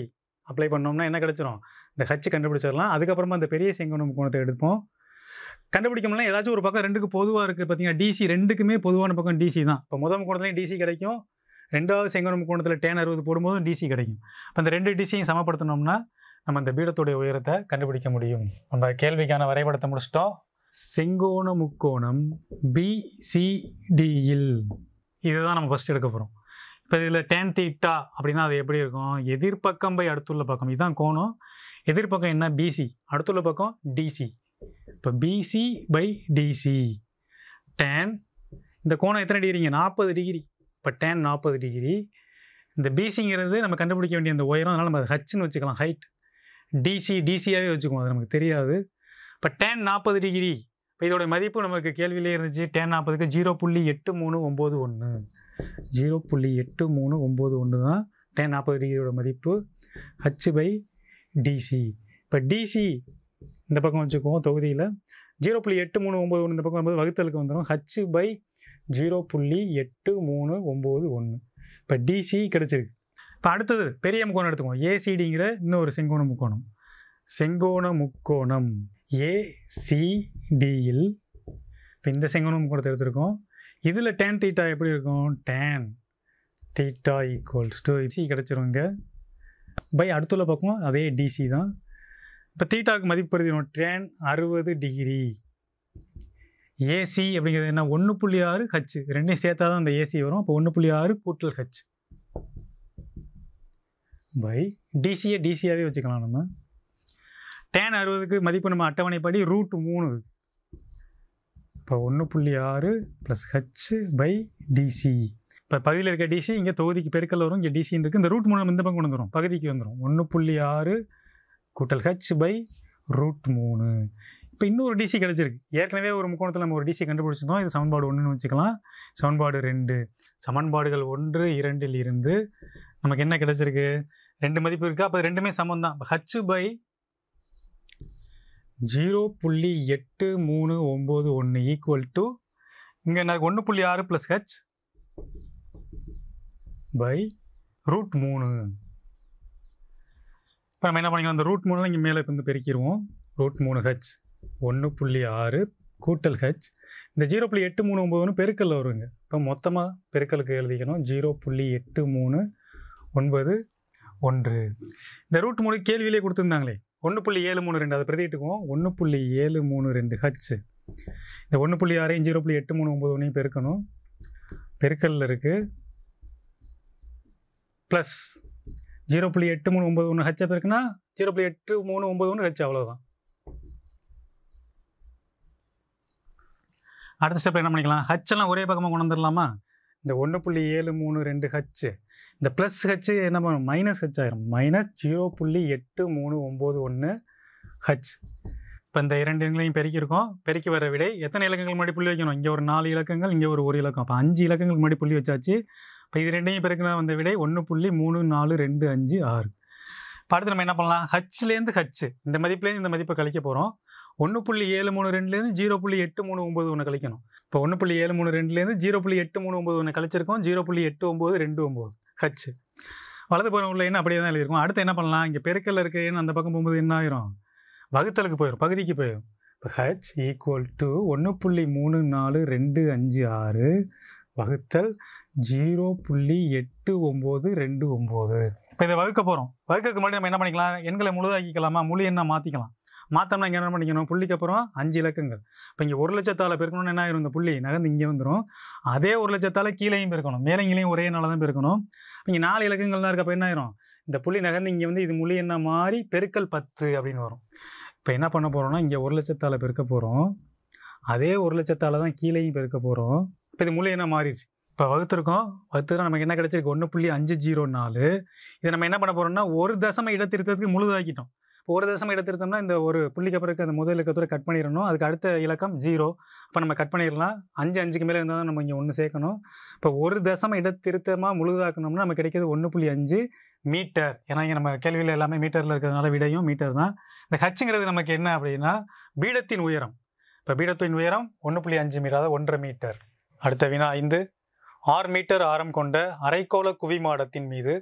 அப்ளை பண்ணோம்னா என்ன கிடைச்சிரும் இந்த ஹச் கண்டுபிடிச்சிடலாம் அதுக்கப்புறமா அந்த பெரிய செங்கோண முக்கோணத்தை எடுப்போம் கண்டுபிடிக்கணும்னா ஏதாச்சும் ஒரு பக்கம் ரெண்டுக்கு பொதுவாக இருக்குது பார்த்தீங்கன்னா டிசி ரெண்டுக்குமே பொதுவான பக்கம் டிசி தான் இப்போ முதல் முக்கோணத்துலையும் டிசி கிடைக்கும் ரெண்டாவது செங்கோண முக்கோணத்தில் டேன் அறுபது போடும்போதும் டிசி கிடைக்கும் இப்போ அந்த ரெண்டு டிசியும் சமப்படுத்தினோம்னா நம்ம அந்த பீடத்துடைய உயரத்தை கண்டுபிடிக்க முடியும் நம்ம கேள்விக்கான வரைபடத்தை முடிச்சிட்டோம் செங்கோண முக்கோணம் பிசிடியில் இதுதான் நம்ம ஃபஸ்ட் எடுக்க போகிறோம் இப்போ இதில் டேன் தீட்டா அப்படின்னா அது எப்படி இருக்கும் எதிர்பக்கம் பை அடுத்துள்ள பக்கம் இதுதான் கோணம் எதிர்பக்கம் என்ன பிசி அடுத்துள்ள பக்கம் டிசி இப்போ பிசி பை டிசி டேன் இந்த கோணம் எத்தனை டிகிரிங்க நாற்பது டிகிரி இப்போ டேன் நாற்பது டிகிரி இந்த பிசிங்கிறது நம்ம கண்டுபிடிக்க வேண்டிய அந்த உயரம் அதனால் நம்ம அதை ஹச்னு வச்சுக்கலாம் ஹைட் டிசி டிசியாகவே வச்சுக்குவோம் அது நமக்கு தெரியாது இப்போ டேன் நாற்பது டிகிரி இப்போ இதோட மதிப்பு நமக்கு கேள்வியிலே இருந்துச்சு டேன் நாற்பதுக்கு ஜீரோ புள்ளி எட்டு மூணு ஒம்பது ஒன்று ஜீரோ புள்ளி எட்டு மூணு ஒம்பது ஒன்று தான் டேன் நாற்பது டிகிரியோட மதிப்பு ஹச் பை டிசி இப்போ டிசி இந்த பக்கம் வச்சுக்குவோம் தொகுதியில் ஜீரோ புள்ளி எட்டு மூணு ஒம்பது ஒன்று இந்த பக்கம் வரும்போது வகுத்தலுக்கு வந்துடும் ஹச் பை ஜீரோ புள்ளி எட்டு மூணு ஒம்பது ஒன்று இப்போ டிசி கிடச்சிருக்கு இப்போ அடுத்தது பெரிய முக்கோணம் எடுத்துக்குவோம் ஏசிடிங்கிற இன்னொரு செங்கோண முக்கோணம் செங்கோண முக்கோணம் ஏசிடியில் இப்போ இந்த செங்கோண முக்கோணத்தை எடுத்திருக்கோம் இதில் டேன் தீட்டா எப்படி இருக்கும் tan theta equals to C கிடச்சிரும் இங்கே பை அடுத்துள்ள பக்கம் அதே டிசி தான் இப்போ தீட்டாவுக்கு மதிப்பு எழுதிடும் டேன் அறுபது டிகிரி ஏசி அப்படிங்கிறது என்ன ஒன்று புள்ளி ஆறு ஹச் ரெண்டையும் சேர்த்தா தான் அந்த ஏசி வரும் அப்போ ஒன்று புள்ளி ஆறு கூட்டல் ஹச் பை டிசியை டிசியாகவே வச்சுக்கலாம் நம்ம டேன் அறுபதுக்கு மதிப்பு நம்ம அட்டவணைப்படி ரூட் மூணு இப்போ ஒன்று புள்ளி ஆறு ப்ளஸ் ஹச் பை டிசி இப்போ பகுதியில் இருக்க டிசி இங்கே தொகுதிக்கு பெருக்கல் வரும் இங்கே டிசின்னு இருக்குது இந்த ரூட் மூணு நம்ம இந்த பக்கம் கொண்டு வந்துடும் பகுதிக்கு வந்துடும் ஒன்று புள்ளி ஆறு கூட்டல் ஹச் பை ரூட் மூணு இப்போ இன்னொரு டிசி கிடச்சிருக்கு ஏற்கனவே ஒரு முக்கோணத்தில் நம்ம ஒரு டிசி கண்டுபிடிச்சிருந்தோம் இது சமன்பாடு ஒன்றுன்னு வச்சுக்கலாம் சமன்பாடு ரெண்டு சமன்பாடுகள் ஒன்று இரண்டில் இருந்து நமக்கு என்ன கிடச்சிருக்கு ரெண்டு மதிப்பு இருக்குது அப்போ ரெண்டுமே சமம் தான் ஹச் பை ஜீரோ புள்ளி எட்டு மூணு ஒம்பது ஒன்று ஈக்குவல் டு இங்கே எனக்கு ஒன்று புள்ளி ஆறு ப்ளஸ் ஹச் பை ரூட் மூணு இப்போ நம்ம என்ன பண்ணிக்கலாம் அந்த ரூட் மூணுலாம் இங்கே மேலே இப்போ வந்து பெருக்கிடுவோம் ரூட் மூணு ஹச் ஒன்று புள்ளி ஆறு கூட்டல் ஹச் இந்த ஜீரோ புள்ளி எட்டு மூணு ஒம்பது ஒன்று பெருக்கல் வருங்க இப்போ மொத்தமாக பெருக்கலுக்கு எழுதிக்கணும் ஜீரோ புள்ளி எட்டு மூணு ஒன்பது ஒன்று இந்த ரூட் மூணு கேள்வியிலே கொடுத்துருந்தாங்களே ஒன்று புள்ளி ஏழு மூணு ரெண்டு அதை பிரதிட்டுக்குவோம் ஒன்று புள்ளி ஏழு மூணு ரெண்டு ஹச் இந்த ஒன்று புள்ளி ஆறையும் ஜீரோ புள்ளி எட்டு மூணு ஒம்பது ஒன்றையும் பெருக்கணும் பெருக்கல்ல இருக்குது ப்ளஸ் ஜீரோ புள்ளி எட்டு மூணு ஒம்பது ஒன்று ஹச்சை பெருக்குன்னா ஜீரோ புள்ளி எட்டு மூணு ஒம்பது ஒன்று ஹச் அவ்வளோதான் அடுத்த ஸ்டெப்பில் என்ன பண்ணிக்கலாம் ஹச் எல்லாம் ஒரே பக்கமாக கொண்டு வந்துடலாமா இந்த ஒன்று புள்ளி ஏழு மூணு ரெண்டு ஹச் இந்த ப்ளஸ் ஹச் என்ன பண்ணும் மைனஸ் ஹச் ஆயிரும் மைனஸ் ஜீரோ புள்ளி எட்டு மூணு ஒம்பது ஒன்று ஹச் இப்போ இந்த இரண்டு எண்களையும் பெருக்கியிருக்கோம் பெருக்கி வர விடை எத்தனை இலக்கங்கள் முன்னாடி புள்ளி வைக்கணும் இங்கே ஒரு நாலு இலக்கங்கள் இங்கே ஒரு ஒரு இலக்கம் அப்போ அஞ்சு இலக்கங்கள் முன்னாடி புள்ளி வச்சாச்சு இப்போ இது ரெண்டையும் பெருக்கினா வந்த விடை ஒன்று புள்ளி மூணு நாலு ரெண்டு அஞ்சு ஆறு இப்போ அடுத்து நம்ம என்ன பண்ணலாம் ஹச்லேருந்து ஹச் இந்த மதிப்புலேருந்து இந்த மதிப்பை கழிக்க போகிறோம் ஒன்று புள்ளி ஏழு மூணு ரெண்டுலேருந்து ஜீரோ புள்ளி எட்டு மூணு ஒம்பது ஒன்று கழிக்கணும் இப்போ ஒன்று புள்ளி ஏழு மூணு ரெண்டுலேருந்து ஜீரோ புள்ளி எட்டு மூணு ஒம்பது ஒன்று கழிச்சிருக்கோம் ஜீரோ புள்ளி எட்டு ஒம்பது ரெண்டு ஒம்பது ஹச் வலது புறம் உள்ள எண்ணம் அப்படியே தான் எழுதியிருக்கோம் அடுத்து என்ன பண்ணலாம் இங்கே பெருக்கல்ல இருக்க எண்ணம் அந்த பக்கம் போகும்போது என்ன ஆயிரும் வகுத்தலுக்கு போயிடும் பகுதிக்கு போயிடும் இப்போ ஹச் ஈக்குவல் டு ஒன்று புள்ளி மூணு நாலு ரெண்டு அஞ்சு ஆறு வகுத்தல் ஜீரோ புள்ளி எட்டு ஒம்பது ரெண்டு ஒம்பது இப்போ இதை வகுக்க போகிறோம் வகுக்கிறதுக்கு முன்னாடி நம்ம என்ன பண்ணிக்கலாம் எண்களை முழுதாக்கிக்கலாமா முழு எண்ணை மாற்றிக்கலாம் மாற்றோம்னா இங்கே என்ன பண்ணிக்கணும் புள்ளிக்கு அப்புறம் அஞ்சு இலக்கங்கள் இப்போ இங்கே ஒரு லட்சத்தால் பெருக்கணும்னு என்ன ஆயிரும் இந்த புள்ளி நகர்ந்து இங்கே வந்துடும் அதே ஒரு லட்சத்தால் கீழேயும் பெருக்கணும் மேலே கீழேயும் ஒரே நாளாக தான் பெருக்கணும் இங்கே நாலு இலக்கங்கள் தான் இருக்கப்போ என்ன ஆயிரும் இந்த புள்ளி நகர்ந்து இங்கே வந்து இது முழு என்ன மாறி பெருக்கல் பத்து அப்படின்னு வரும் இப்போ என்ன பண்ண போகிறோம்னா இங்கே ஒரு லட்சத்தால் பெருக்க போகிறோம் அதே ஒரு லட்சத்தால் தான் கீழேயும் பெருக்க போகிறோம் இப்போ இது முழு என்ன மாறிடுச்சு இப்போ வகுத்துருக்கோம் வகுத்துறோம் நமக்கு என்ன கிடைச்சிருக்கு ஒன்று புள்ளி அஞ்சு ஜீரோ நாலு இதை நம்ம என்ன பண்ண போகிறோம்னா ஒரு தசம இடத்திருத்தத்துக்கு முழுதாக்கிட்டோம் இப்போ ஒரு தசம இடத்திருத்தம்னா இந்த ஒரு புள்ளிக்கு அப்புறம் இருக்க அந்த முதல் இலக்கத்தோட கட் பண்ணிடணும் அதுக்கு அடுத்த இலக்கம் ஜீரோ இப்போ நம்ம கட் பண்ணிடலாம் அஞ்சு அஞ்சுக்கு மேலே இருந்தால் தான் நம்ம இங்கே ஒன்று சேர்க்கணும் இப்போ ஒரு தசம இடத்திருத்தமாக முழுதாக்கணும்னா நமக்கு கிடைக்கிறது ஒன்று புள்ளி அஞ்சு மீட்டர் ஏன்னா இங்கே நம்ம கேள்வியில் எல்லாமே மீட்டரில் இருக்கிறதுனால விடையும் மீட்டர் தான் இந்த ஹச்சுங்கிறது நமக்கு என்ன அப்படின்னா பீடத்தின் உயரம் இப்போ பீடத்தின் உயரம் ஒன்று புள்ளி அஞ்சு மீட்டர் அதாவது ஒன்றரை மீட்டர் அடுத்த வினா ஐந்து ஆறு மீட்டர் ஆரம் கொண்ட அரைக்கோள குவிமாடத்தின் மீது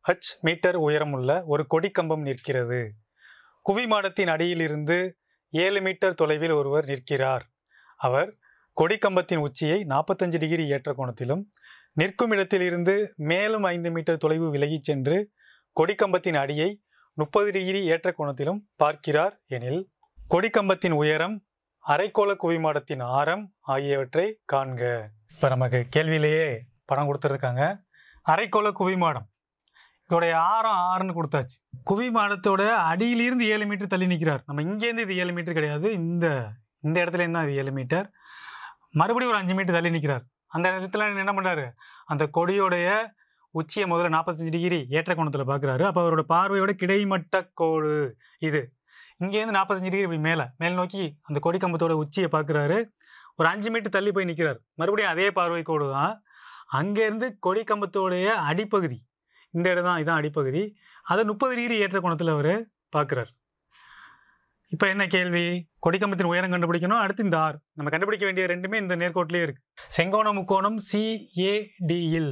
ஹச் மீட்டர் உயரமுள்ள ஒரு கொடிக்கம்பம் நிற்கிறது குவிமாடத்தின் அடியிலிருந்து ஏழு மீட்டர் தொலைவில் ஒருவர் நிற்கிறார் அவர் கொடிக்கம்பத்தின் உச்சியை நாற்பத்தஞ்சு டிகிரி ஏற்ற கோணத்திலும் நிற்கும் இடத்திலிருந்து மேலும் ஐந்து மீட்டர் தொலைவு விலகிச் சென்று கொடிக்கம்பத்தின் அடியை முப்பது டிகிரி ஏற்ற கோணத்திலும் பார்க்கிறார் எனில் கொடிக்கம்பத்தின் உயரம் அரைக்கோள குவிமாடத்தின் ஆரம் ஆகியவற்றை காண்க இப்போ நமக்கு கேள்வியிலேயே படம் கொடுத்துருக்காங்க அரைக்கோள குவிமாடம் இதோடைய ஆரம் ஆறுன்னு கொடுத்தாச்சு குவிமாடத்தோட அடியிலிருந்து ஏழு மீட்டர் தள்ளி நிற்கிறார் நம்ம இங்கேருந்து இது ஏழு மீட்டர் கிடையாது இந்த இந்த இடத்துல இருந்தால் இது ஏழு மீட்டர் மறுபடியும் ஒரு அஞ்சு மீட்டர் தள்ளி நிற்கிறார் அந்த இடத்துல என்ன பண்ணுறாரு அந்த கொடியோடைய உச்சியை முதல்ல நாற்பத்தஞ்சு டிகிரி ஏற்ற கோணத்தில் பார்க்குறாரு அப்போ அவரோட பார்வையோட கிடைமட்ட கோடு இது இங்கேருந்து நாற்பத்தஞ்சு டிகிரி இப்படி மேலே மேல் நோக்கி அந்த கொடி கம்பத்தோட உச்சியை பார்க்குறாரு ஒரு அஞ்சு மீட்டர் தள்ளி போய் நிற்கிறார் மறுபடியும் அதே பார்வை கோடு தான் அங்கேருந்து கொடி கம்பத்தோடைய அடிப்பகுதி இந்த இடம் தான் இதான் அடிப்பகுதி அதை முப்பது டிகிரி ஏற்ற கோணத்தில் அவர் பார்க்குறார் இப்போ என்ன கேள்வி கொடிக்கம்பத்தின் உயரம் கண்டுபிடிக்கணும் அடுத்து இந்த ஆர் நம்ம கண்டுபிடிக்க வேண்டிய ரெண்டுமே இந்த நேர்கோட்டிலே இருக்கு செங்கோண முக்கோணம் சிஏடியில்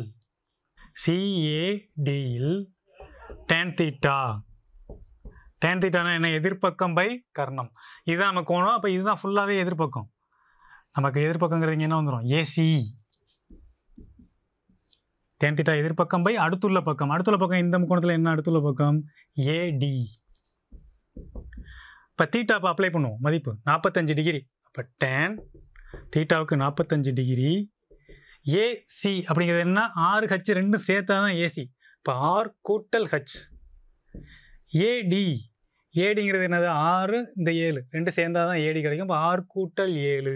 சிஏடியில் டேன் தீட்டா டேன் தீட்டானா என்ன எதிர்ப்பக்கம் பை கர்ணம் இதுதான் நம்ம கோணம் அப்போ இதுதான் ஃபுல்லாகவே எதிர்ப்பக்கம் நமக்கு எதிர்ப்பக்கங்கிறது இங்கே என்ன வந்துடும் ஏசி டேன் தீட்டா எதிர்ப்பக்கம் பை அடுத்துள்ள பக்கம் அடுத்துள்ள பக்கம் இந்த முக்கோணத்தில் என்ன அடுத்துள்ள பக்கம் ஏடி இப்போ தீட்டா இப்போ அப்ளை பண்ணுவோம் மதிப்பு நாற்பத்தஞ்சு டிகிரி அப்போ டேன் தீட்டாவுக்கு நாற்பத்தஞ்சு டிகிரி ஏசி அப்படிங்கிறது என்ன ஆறு ஹச் ரெண்டும் சேர்த்தா தான் ஏசி இப்போ ஆர் கூட்டல் ஹச் ஏடி ஏடிங்கிறது என்னது ஆறு இந்த ஏழு ரெண்டு சேர்ந்தா தான் ஏடி கிடைக்கும் இப்போ ஆர் கூட்டல் ஏழு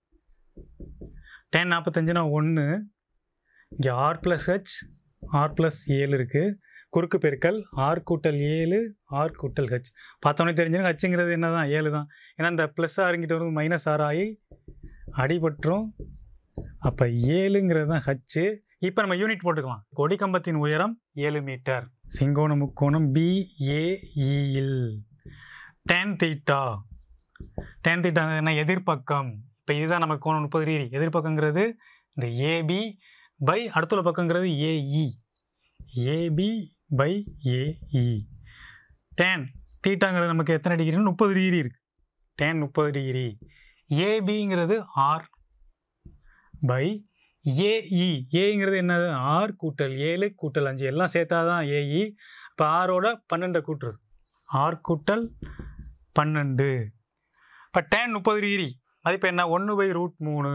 டென் நாற்பத்தஞ்சுனா ஒன்று இங்கே R plus H R plus ஏழு இருக்குது குறுக்கு பெருக்கல் ஆர் கூட்டல் ஏழு ஆர் கூட்டல் ஹச் பார்த்தோன்னே தெரிஞ்சுங்க ஹச்சுங்கிறது என்ன தான் ஏழு தான் ஏன்னா இந்த ப்ளஸ் ஆறுங்கிட்ட வந்து மைனஸ் ஆர் ஆகி அடிபட்டுரும் அப்போ ஏழுங்கிறது தான் ஹச்சு இப்போ நம்ம யூனிட் போட்டுக்கலாம் கொடிக்கம்பத்தின் உயரம் ஏழு மீட்டர் செங்கோண முக்கோணம் பிஏஇயில் டேன் தீட்டா டேன் தீட்டா என்ன எதிர்ப்பக்கம் இப்போ இதுதான் நமக்கு கோணம் முப்பது டிகிரி எதிர்ப்பக்கங்கிறது இந்த ஏபி பை அடுத்துள்ள பக்கங்கிறது AE AB by AE tan தீட்டாங்கிறது நமக்கு எத்தனை டிகிரின்னு முப்பது டிகிரி இருக்குது டேன் முப்பது டிகிரி ஏபிங்கிறது ஆர் பை ஏஇ ஏங்கிறது என்னது ஆறு கூட்டல் ஏழு கூட்டல் அஞ்சு எல்லாம் சேர்த்தா தான் ஏஇ இப்போ ஆரோட பன்னெண்டை கூட்டுறது ஆறு கூட்டல் பன்னெண்டு இப்போ டேன் முப்பது டிகிரி மதிப்பு என்ன ஒன்று பை ரூட் மூணு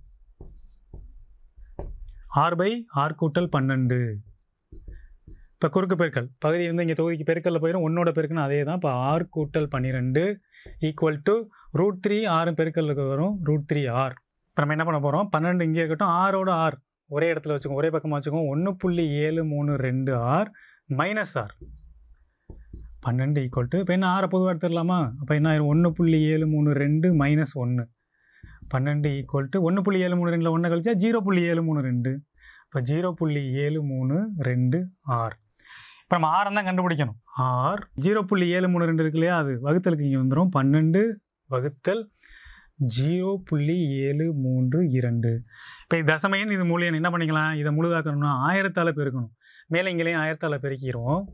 ஆறு பை ஆறு கூட்டல் பன்னெண்டு இப்போ குறுக்கு பெருக்கல் பகுதி வந்து இங்கே தொகுதிக்கு பெருக்கல்ல போயிடும் ஒன்னோட பெருக்குன்னு அதே தான் இப்போ ஆறு கூட்டல் பன்னிரெண்டு ஈக்குவல் டு ரூட் த்ரீ ஆறு பெருக்கலுக்கு வரும் ரூட் த்ரீ ஆர் இப்போ நம்ம என்ன பண்ண போகிறோம் பன்னெண்டு இங்கே இருக்கட்டும் ஆரோட ஆர் ஒரே இடத்துல வச்சுக்கோங்க ஒரே பக்கமாக வச்சுக்கோங்க ஒன்று புள்ளி ஏழு மூணு ரெண்டு ஆர் மைனஸ் ஆர் பன்னெண்டு ஈக்குவல் டு இப்போ என்ன ஆறை பொதுவாக எடுத்துடலாமா அப்போ என்ன ஆயிரும் ஒன்று புள்ளி ஏழு மூணு ரெண்டு மைனஸ் ஒன்று பன்னெண்டு ஈக்குவல் டு ஒன்று புள்ளி ஏழு மூணு ரெண்டில் ஒன்று கழிச்சா ஜீரோ புள்ளி ஏழு மூணு ரெண்டு இப்போ ஜீரோ புள்ளி ஏழு மூணு ரெண்டு ஆர் இப்போ நம்ம ஆரம் தான் கண்டுபிடிக்கணும் ஆர் ஜீரோ புள்ளி ஏழு மூணு ரெண்டு இருக்கு இல்லையா அது வகுத்தலுக்கு இங்கே வந்துடும் பன்னெண்டு வகுத்தல் ஜீரோ புள்ளி ஏழு மூன்று இரண்டு இப்போ இது தசமையன் இது மூலியம் என்ன பண்ணிக்கலாம் இதை முழுதாக்கணும்னா ஆயிரத்தால் பெருக்கணும் மேலே இங்கேயும் ஆயிரத்தால் பெருக்கிடுவோம்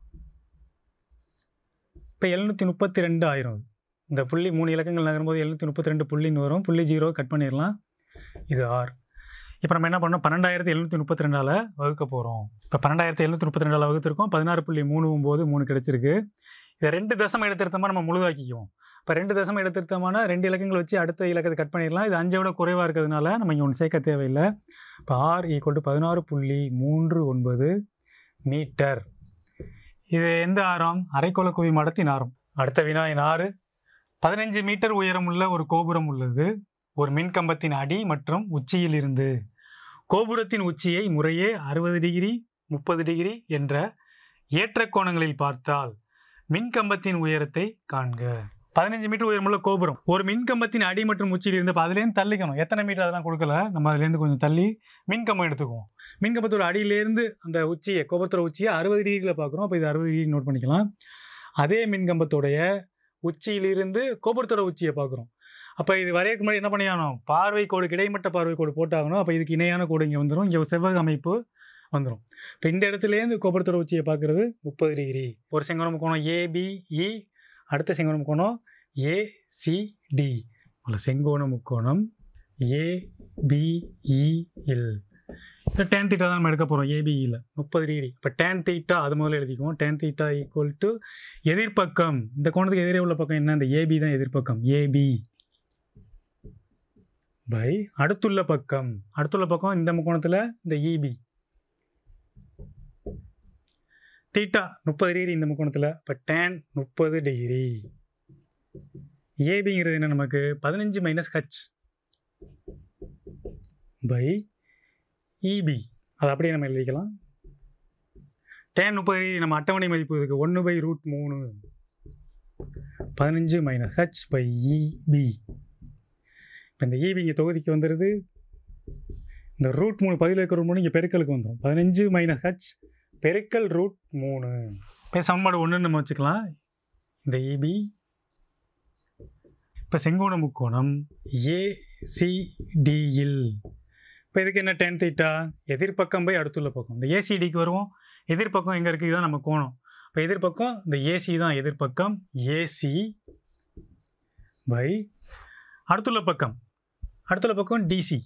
இப்போ எழுநூற்றி முப்பத்தி ரெண்டு ஆயிரம் இந்த புள்ளி மூணு இலக்கங்கள் நகரும்போது எழுநூற்றி முப்பத்தி ரெண்டு புள்ளின்னு வரும் புள்ளி ஜீரோ கட் பண்ணிடலாம் இது ஆர் இப்போ நம்ம என்ன பண்ணோம் பன்னெண்டாயிரத்தி எழுநூற்றி முப்பத்தி ரெண்டால் வகுக்க போகிறோம் இப்போ பன்னெண்டாயிரத்தி எழுநூற்றி முப்பத்தி ரெண்டால் வகுத்திருக்கோம் பதினாறு புள்ளி மூணு ஒம்பது மூணு கிடச்சிருக்கு இதை ரெண்டு தசம இடத்திருத்தமாக நம்ம முழுதாக்கிக்குவோம் இப்போ ரெண்டு தசம இடத்திருத்தமான ரெண்டு இலக்கங்கள் வச்சு அடுத்த இலக்கத்தை கட் பண்ணிடலாம் இது அஞ்சை விட குறைவாக இருக்கிறதுனால நம்ம இங்கே ஒன்று சேர்க்க தேவையில்லை இப்போ ஆர் ஈக்குவல் டு பதினாறு புள்ளி மூன்று ஒன்பது மீட்டர் இது எந்த ஆரம் அரைக்கோள குவி மடத்தின் ஆரம் அடுத்த வினாயின் ஆறு பதினஞ்சு மீட்டர் உயரமுள்ள ஒரு கோபுரம் உள்ளது ஒரு மின்கம்பத்தின் அடி மற்றும் உச்சியில் இருந்து கோபுரத்தின் உச்சியை முறையே அறுபது டிகிரி முப்பது டிகிரி என்ற ஏற்ற கோணங்களில் பார்த்தால் மின்கம்பத்தின் உயரத்தை காண்க பதினஞ்சு மீட்டர் உயரமுள்ள கோபுரம் ஒரு மின்கம்பத்தின் அடி மற்றும் உச்சியில் இருந்து இப்போ அதுலேருந்து தள்ளிக்கணும் எத்தனை மீட்டர் அதெல்லாம் கொடுக்கல நம்ம அதுலேருந்து கொஞ்சம் தள்ளி மின்கம்பம் எடுத்துக்குவோம் மின்கம்பத்தோட அடியிலேருந்து அந்த உச்சியை கோபுரத்தோட உச்சியை அறுபது டிகிரியில் பார்க்குறோம் அப்போ இது அறுபது டிகிரி நோட் பண்ணிக்கலாம் அதே மின்கம்பத்தோடைய உச்சியிலிருந்து கோபுரத்தோட உச்சியை பார்க்குறோம் அப்போ இது வரையறதுக்கு முன்னாடி என்ன பண்ணியாகணும் பார்வை கோடு கிடைமட்ட பார்வை கோடு போட்டாகணும் அப்போ இதுக்கு இணையான கோடு இங்கே வந்துடும் இங்கே செவ்வக அமைப்பு வந்துடும் இப்போ இந்த இடத்துலேருந்து கோபுரத்தோட உச்சியை பார்க்குறது முப்பது டிகிரி ஒரு செங்கோண முக்கோணம் ஏபிஇ அடுத்த செங்கோண முக்கோணம் ஏசிடி அதில் செங்கோண முக்கோணம் ஏபிஇல் இப்போ டேன் தீட்டா தான் நம்ம எடுக்க போகிறோம் ஏபிஇயில் முப்பது டிகிரி இப்போ டேன் தீட்டா அது முதல்ல எழுதிக்குவோம் டேன் தீட்டா ஈக்குவல் டு எதிர்ப்பக்கம் இந்த கோணத்துக்கு எதிரே உள்ள பக்கம் என்ன இந்த ஏபி தான் எதிர்ப்பக்கம் ஏபி பை அடுத்துள்ள பக்கம் அடுத்துள்ள பக்கம் இந்த முக்கோணத்தில் இந்த இபி தீட்டா முப்பது டிகிரி இந்த முக்கோணத்தில் இப்போ டேன் முப்பது டிகிரி ஏபிங்கிறது என்ன நமக்கு பதினஞ்சு மைனஸ் ஹச் பை இபி அது அப்படியே நம்ம எழுதிக்கலாம் டேன் முப்பது டிகிரி நம்ம அட்டவணை மதிப்பு இதுக்கு ஒன்று பை ரூட் மூணு பதினஞ்சு மைனஸ் ஹச் பை இபி இப்போ இந்த இபி இங்கே தொகுதிக்கு வந்துடுது இந்த ரூட் மூணு பதில் இருக்கிற ரூட் மூணு இங்கே பெருக்கலுக்கு வந்துடும் பதினஞ்சு மைனஸ் ஹச் பெருக்கல் ரூட் மூணு இப்போ சமன்பாடு ஒன்றுன்னு நம்ம வச்சுக்கலாம் இந்த இபி இப்போ செங்கோண முக்கோணம் ஏசிடியில் இப்போ இதுக்கு என்ன டென் தீட்டா எதிர்ப்பக்கம் போய் அடுத்துள்ள பக்கம் இந்த ஏசிடிக்கு வருவோம் எதிர்ப்பக்கம் எங்கே இருக்குது இதுதான் நம்ம கோணம் இப்போ எதிர்ப்பக்கம் இந்த ஏசி தான் எதிர்ப்பக்கம் ஏசி பை அடுத்துள்ள பக்கம் அடுத்துள்ள பக்கம் டிசி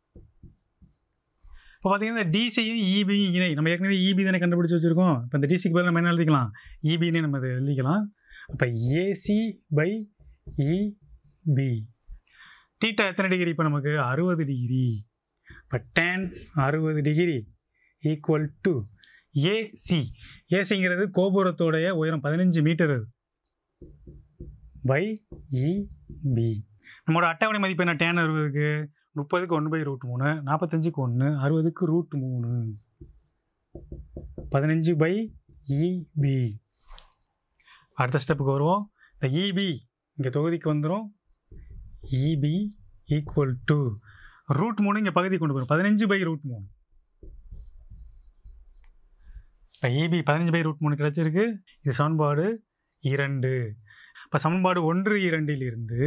இப்போ பார்த்தீங்கன்னா இந்த டிசியும் இபியும் இணை நம்ம ஏற்கனவே இபி தானே கண்டுபிடிச்சி வச்சுருக்கோம் இப்போ இந்த டிசிக்கு பதில் நம்ம என்ன எழுதிக்கலாம் இபின்னு நம்ம இதை எழுதிக்கலாம் அப்போ ஏசி பை இபி தீட்டா எத்தனை டிகிரி இப்போ நமக்கு அறுபது டிகிரி இப்போ டேன் அறுபது டிகிரி ஈக்குவல் டு ஏசி ஏசிங்கிறது கோபுரத்தோடைய உயரம் பதினஞ்சு மீட்டர் அது பை இபி நம்மளோட அட்டவணை மதிப்பு என்ன டேன் அறுபதுக்கு முப்பதுக்கு ஒன்று பை ரூட் மூணு நாற்பத்தஞ்சுக்கு ஒன்று அறுபதுக்கு ரூட் மூணு பதினஞ்சு பை இபி அடுத்த ஸ்டெப்புக்கு வருவோம் இந்த இபி இங்கே தொகுதிக்கு வந்துடும் இபி ஈக்குவல் டு ரூட் மூணு இங்கே பகுதி கொண்டு போயிடும் பதினஞ்சு பை ரூட் மூணு இப்போ இபி பதினஞ்சு பை ரூட் மூணு கிடச்சிருக்கு இது சமன்பாடு இரண்டு இப்போ சமன்பாடு ஒன்று இரண்டில் இருந்து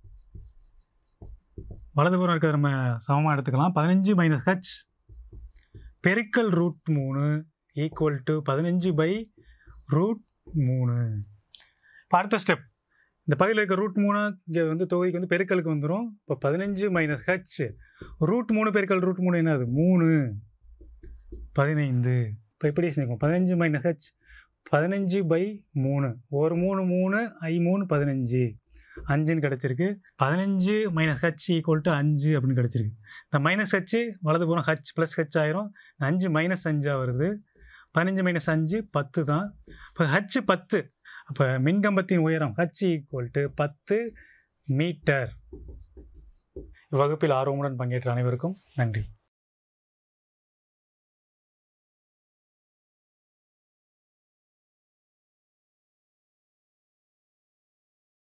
வலதுபுறம் இருக்கிறத நம்ம சமமாக எடுத்துக்கலாம் பதினஞ்சு மைனஸ் ஹச் பெருக்கல் ரூட் மூணு ஈக்குவல் டு பதினஞ்சு பை ரூட் மூணு இப்போ அடுத்த ஸ்டெப் இந்த பகுதியில் இருக்க ரூட் மூணு இங்கே வந்து தொகுதிக்கு வந்து பெருக்கலுக்கு வந்துடும் இப்போ பதினஞ்சு மைனஸ் ஹச் ரூட் மூணு பெருக்கல் ரூட் மூணு என்னது மூணு பதினைந்து இப்போ இப்படி செஞ்சுக்கோம் பதினஞ்சு மைனஸ் ஹச் பதினஞ்சு பை மூணு ஒரு மூணு மூணு ஐ மூணு பதினஞ்சு அஞ்சுன்னு கிடச்சிருக்கு பதினஞ்சு மைனஸ் ஹச் ஈக்குவல் டு அஞ்சு அப்படின்னு கிடச்சிருக்கு இந்த மைனஸ் ஹச்சு வலது போனால் ஹச் ப்ளஸ் ஹச் ஆயிரும் அஞ்சு மைனஸ் அஞ்சாக வருது பதினஞ்சு மைனஸ் அஞ்சு பத்து தான் இப்போ ஹச் பத்து அப்போ மின்கம்பத்தின் உயரம் ஹச் ஈக்குவல் டு பத்து மீட்டர் வகுப்பில் ஆர்வமுடன் பங்கேற்ற அனைவருக்கும் நன்றி